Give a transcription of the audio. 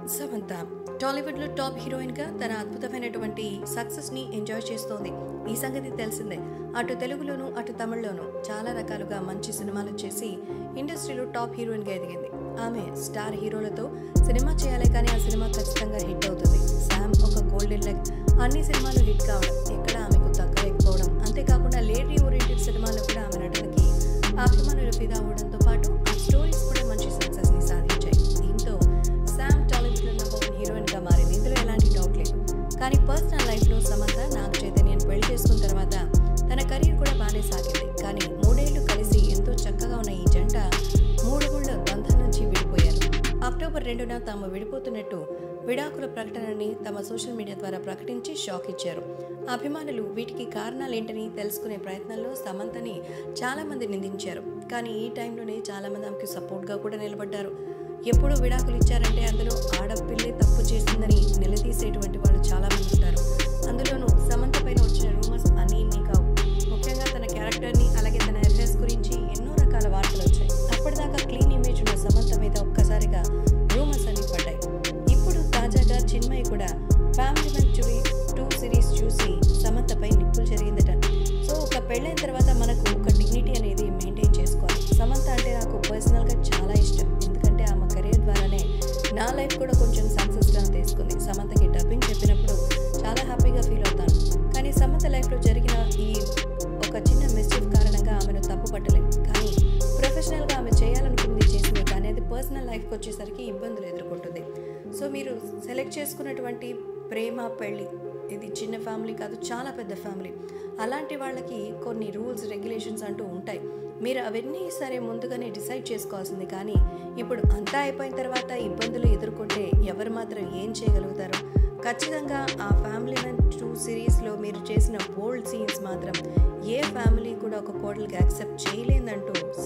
సమంత టాలీవుడ్లో టాప్ హీరోయిన్గా తన అద్భుతమైనటువంటి సక్సెస్ని ఎంజాయ్ చేస్తోంది ఈ సంగతి తెలిసిందే అటు తెలుగులోనూ అటు తమిళ్లోనూ చాలా రకాలుగా మంచి సినిమాలు చేసి ఇండస్ట్రీలో టాప్ హీరోయిన్గా ఎదిగింది ఆమె స్టార్ హీరోలతో సినిమా చేయాలి కానీ ఆ సినిమా ఖచ్చితంగా హిట్ అవుతుంది శామ్ ఒక గోల్డెన్ లెగ్ అన్ని సినిమాలు హిట్ కావడం ఎక్కడ ఆమెకు తగ్గలేకపోవడం అంతేకాకుండా లేడీ ఓరియంటెడ్ సినిమాలో కూడా ఆమె నటనకి అభిమానులు ఫిదా అవడంతో పాటు ఆ స్టోరీస్ కూడా మంచి సక్సెస్ని సాధించాయి దీంతో శామ్ టాలీవుడ్లో నెంబర్ వన్ హీరోయిన్గా మారింది ఇందులో ఎలాంటి డౌట్ లేదు కానీ పర్సనల్ లైఫ్లో సమంత నాగ చైతన్యని పెళ్లి చేసుకున్న తర్వాత తన కెరీర్ కూడా బాగానే సాగింది కానీ మూడేళ్లు కలిసి ఎంతో చక్కగా ఉన్న ఈ జంట మూడుగుళ్ళ బంధం నుంచి విడిపోయారు అక్టోబర్ రెండున తాము విడిపోతున్నట్టు విడాకుల ప్రకటనని తమ సోషల్ మీడియా ద్వారా ప్రకటించి షాక్ ఇచ్చారు అభిమానులు వీటికి కారణాలేంటని తెలుసుకునే ప్రయత్నంలో సమంతని చాలామంది నిందించారు కానీ ఈ టైంలోనే చాలామంది ఆమెకు సపోర్ట్గా కూడా నిలబడ్డారు ఎప్పుడు విడాకులు ఇచ్చారంటే అందులో ఆడపిల్లే తప్పు చేసిందని నిలదీసేటువంటి వాళ్ళు చాలామంది ఉంటారు అందులోనూ సమంత పైన వచ్చిన రూమర్స్ అన్నీ ఇన్ని కావు ముఖ్యంగా తన క్యారెక్టర్ని అలాగే తన అఫేర్స్ గురించి ఎన్నో రకాల వార్తలు వచ్చాయి అప్పటిదాకా క్లీన్ ఇమేజ్ ఉన్న సమంత మీద ఒక్కసారిగా రూమర్స్ అన్ని పడ్డాయి ఇప్పుడు తాజాగా చిన్మయి కూడా ఫ్యామిలీ మ్యాన్ టువి టూ సిరీస్ చూసి సమంతపై నిప్పులు జరిగిందట సో ఒక పెళ్ళైన తర్వాత మనకు ఒక డిగ్నిటీ అనేది మెయింటైన్ చేసుకోవాలి సమంత అంటే నాకు పర్సనల్గా చాలా ఇష్టం ఎందుకంటే ఆమె కెరీర్ ద్వారానే నా లైఫ్ కూడా కొంచెం సక్సెస్గా తీసుకుంది సమంతకి డబ్బింగ్ చెప్పినప్పుడు చాలా హ్యాపీగా ఫీల్ అవుతాను కానీ సమంత లైఫ్లో జరిగిన ఈ ఒక చిన్న మిస్టేక్ కారణంగా ఆమెను తప్పు పట్టలేం కానీ ప్రొఫెషనల్గా ఆమె చేయాలనుకుంది చేసింది కానీ అది పర్సనల్ లైఫ్కి వచ్చేసరికి ఇబ్బందులు ఎదుర్కొంటుంది సో మీరు సెలెక్ట్ చేసుకున్నటువంటి ప్రేమ పెళ్ళి ఇది చిన్న ఫ్యామిలీ కాదు చాలా పెద్ద ఫ్యామిలీ అలాంటి వాళ్ళకి కొన్ని రూల్స్ రెగ్యులేషన్స్ అంటూ ఉంటాయి మీరు అవన్నీ సరే ముందుగానే డిసైడ్ చేసుకోవాల్సింది కానీ ఇప్పుడు అంతా అయిపోయిన తర్వాత ఇబ్బందులు ఎదుర్కొంటే ఎవరు మాత్రం ఏం చేయగలుగుతారు ఖచ్చితంగా ఆ ఫ్యామిలీ మ్యాన్ టూ సిరీస్లో మీరు చేసిన బోల్డ్ సీన్స్ మాత్రం ఏ ఫ్యామిలీ కూడా ఒక కోడలికి యాక్సెప్ట్ చేయలేదంటూ